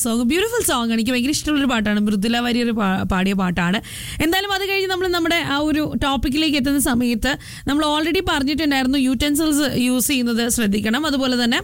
song beautiful song എനിക്ക് ഭയങ്കര ഇഷ്ടമുള്ളൊരു പാട്ടാണ് മൃദുല വാര്യർ പാ- പാടിയ പാട്ടാണ് എന്തായാലും അത് കഴിഞ്ഞ് നമ്മൾ നമ്മുടെ ആ ഒരു ടോപ്പിക്കിലേക്ക് എത്തുന്ന സമയത്ത് നമ്മൾ ഓൾറെഡി പറഞ്ഞിട്ടുണ്ടായിരുന്നു യൂറ്റൻസിൽസ് യൂസ് ചെയ്യുന്നത് ശ്രദ്ധിക്കണം അതുപോലെ തന്നെ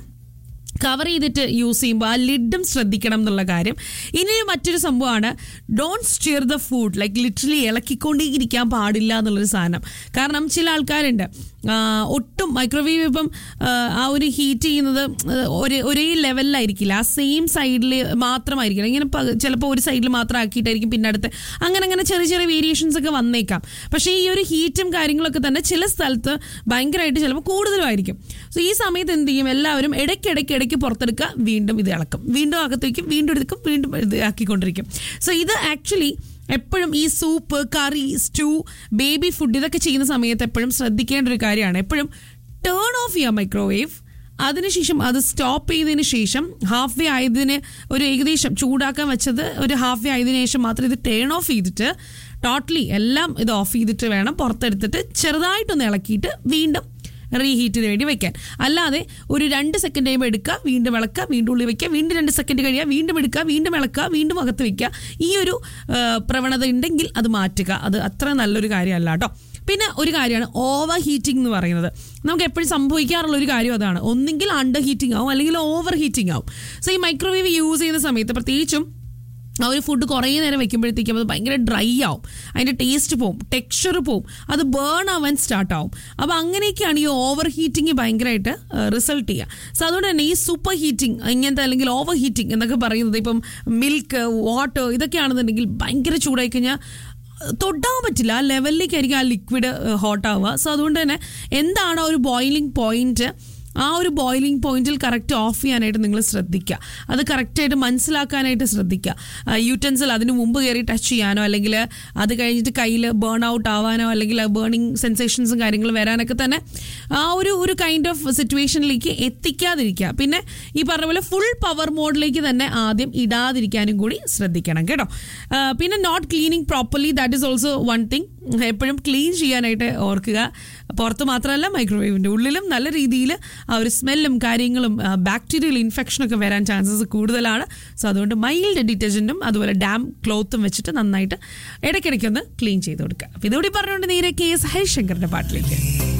കവർ ചെയ്തിട്ട് യൂസ് ചെയ്യുമ്പോൾ ആ ലിഡും ശ്രദ്ധിക്കണം എന്നുള്ള കാര്യം ഇനി മറ്റൊരു സംഭവമാണ് don't stir the food like literally ഇളക്കിക്കൊണ്ടേയിരിക്കാൻ പാടില്ല എന്നുള്ളൊരു സാധനം കാരണം ചില ആൾക്കാരുണ്ട് ആ, ഒട്ടും മൈക്രോവേവ് ഇപ്പം ആ, ആ ഒരു ഹീറ്റ് ചെയ്യുന്നത് ഒരേ ഒരേ ലെവലിലായിരിക്കില്ല ആ സെയിം സൈഡിൽ മാത്രമായിരിക്കില്ല ഇങ്ങനെ പ- ചിലപ്പോൾ ഒരു സൈഡിൽ മാത്രം ആക്കിയിട്ടായിരിക്കും പിന്നെ അടുത്ത് അങ്ങനെ അങ്ങനെ ചെറിയ ചെറിയ വേരിയേഷൻസ് ഒക്കെ വന്നേക്കാം പക്ഷേ ഈ ഒരു ഹീറ്റും കാര്യങ്ങളൊക്കെ തന്നെ ചില സ്ഥലത്ത് ഭയങ്കരമായിട്ട് ചിലപ്പോൾ കൂടുതലുമായിരിക്കും സോ ഈ സമയത്ത് എന്ത് ചെയ്യും എല്ലാവരും ഇടയ്ക്കിടയ്ക്ക് ഇടയ്ക്ക് പുറത്തെടുക്കുക വീണ്ടും ഇത് ഇളക്കും വീണ്ടും അകത്ത് വയ്ക്കും വീണ്ടും എടുക്കും വീണ്ടും ഇത് ആക്കിക്കൊണ്ടിരിക്കും സോ ഇത് ആക്ച്വലി എപ്പോഴും ഈ soup curry stew baby food ഇതൊക്കെ ചെയ്യുന്ന സമയത്ത് എപ്പോഴും ശ്രദ്ധിക്കേണ്ട ഒരു കാര്യമാണ് എപ്പോഴും ടേൺ ഓഫ് ചെയ്യുക മൈക്രോവേവ് അതിനുശേഷം അത് സ്റ്റോപ്പ് ചെയ്തതിന് ശേഷം ഹാഫ് വേ ആയതിന് ഒരു ഏകദേശം ചൂടാക്കാൻ വെച്ചത് ഒരു ഹാഫ് വേ ആയതിനു ശേഷം മാത്രം ഇത് ടേൺ ഓഫ് ചെയ്തിട്ട് ടോട്ടലി എല്ലാം ഇത് ഓഫ് ചെയ്തിട്ട് വേണം പുറത്തെടുത്തിട്ട് ചെറുതായിട്ടൊന്ന് ഇളക്കിയിട്ട് വീണ്ടും റീഹീറ്റിന് വേണ്ടി വെക്കാൻ അല്ലാതെ ഒരു രണ്ട് സെക്കൻഡ് കഴിയുമ്പോൾ എടുക്കുക വീണ്ടും ഇളക്കുക വീണ്ടും ഉള്ളി വെക്കുക വീണ്ടും രണ്ട് സെക്കൻഡ് കഴിയുക വീണ്ടും എടുക്കുക വീണ്ടും ഇളക്കുക വീണ്ടും അകത്ത് വെക്കുക ഈ ഒരു ആ, പ്രവണത ഉണ്ടെങ്കിൽ അത് മാറ്റുക അത് അത്ര നല്ലൊരു കാര്യമല്ല കേട്ടോ പിന്നെ ഒരു കാര്യമാണ് ഓവർ ഹീറ്റിംഗ് എന്ന് പറയുന്നത് നമുക്ക് എപ്പോഴും സംഭവിക്കാറുള്ള ഒരു കാര്യം അതാണ് ഒന്നെങ്കിൽ അണ്ടർ ഹീറ്റിംഗ് ആവും അല്ലെങ്കിൽ ഓവർ ഹീറ്റിംഗ് ആവും സോ ഈ മൈക്രോവേവ് യൂസ് ചെയ്യുന്ന സമയത്ത് പ്രത്യേകിച്ചും ആ ഒരു ഫുഡ് കുറേ നേരം വെക്കുമ്പോഴത്തേക്കും അത് ഭയങ്കര ഡ്രൈ ആവും അതിൻ്റെ ടേസ്റ്റ് പോവും ടെക്സ്ചർ പോവും അത് ബേൺ ആവാൻ സ്റ്റാർട്ട് ആവും അപ്പോൾ അങ്ങനെയൊക്കെയാണ് ഈ ഓവർ ഹീറ്റിംഗ് ഭയങ്കരമായിട്ട് റിസൾട്ട് ചെയ്യുക സോ അതുകൊണ്ട് തന്നെ ഈ സൂപ്പർ ഹീറ്റിംഗ് ഇങ്ങനത്തെ അല്ലെങ്കിൽ ഓവർ ഹീറ്റിംഗ് എന്നൊക്കെ പറയുന്നത് ഇപ്പം മിൽക്ക് വാട്ടർ ഇതൊക്കെയാണെന്നുണ്ടെങ്കിൽ ഭയങ്കര ചൂടായി കഴിഞ്ഞാൽ തൊട്ടാൻ പറ്റില്ല ആ ലെവലിലേക്കായിരിക്കും ആ ലിക്വിഡ് ഹോട്ട് ആവുക സോ അതുകൊണ്ട് തന്നെ എന്താണ് ആ ഒരു ബോയിലിംഗ് പോയിന്റ് ആ ഒരു ബോയിലിംഗ് പോയിന്റിൽ കറക്റ്റ് ഓഫ് ചെയ്യാനായിട്ട് നിങ്ങൾ ശ്രദ്ധിക്കുക അത് കറക്റ്റായിട്ട് മനസ്സിലാക്കാനായിട്ട് ശ്രദ്ധിക്കുക യൂറ്റൻസിൽ അതിന് മുമ്പ് കയറി ടച്ച് ചെയ്യാനോ അല്ലെങ്കിൽ അത് കഴിഞ്ഞിട്ട് കയ്യിൽ ബേൺ ഔട്ട് ആവാനോ അല്ലെങ്കിൽ ബേണിംഗ് സെൻസേഷൻസും കാര്യങ്ങളും വരാനൊക്കെ തന്നെ ആ ഒരു ഒരു കൈൻഡ് ഓഫ് സിറ്റുവേഷനിലേക്ക് എത്തിക്കാതിരിക്കുക പിന്നെ ഈ പറഞ്ഞ പോലെ ഫുൾ പവർ മോഡിലേക്ക് തന്നെ ആദ്യം ഇടാതിരിക്കാനും കൂടി ശ്രദ്ധിക്കണം കേട്ടോ ആ, പിന്നെ not cleaning properly that is also one thing എപ്പോഴും ക്ലീൻ ചെയ്യാനായിട്ട് ഓർക്കുക പുറത്ത് മാത്രമല്ല മൈക്രോവേവിൻ്റെ ഉള്ളിലും നല്ല രീതിയിൽ ആ ഒരു സ്മെല്ലും കാര്യങ്ങളും ബാക്ടീരിയൽ ഇൻഫെക്ഷനൊക്കെ വരാൻ ചാൻസസ് കൂടുതലാണ് സോ അതുകൊണ്ട് മൈൽഡ് ഡിറ്റർജൻറ്റും അതുപോലെ ഡാം ക്ലോത്തും വെച്ചിട്ട് നന്നായിട്ട് ഇടയ്ക്കിടയ്ക്കൊന്ന് ക്ലീൻ ചെയ്ത് കൊടുക്കുക അപ്പോൾ ഇതുകൂടി പറഞ്ഞുകൊണ്ട് നേരെ കെ എസ് ഹരിശങ്കറിൻ്റെ പാട്ടിലേക്ക്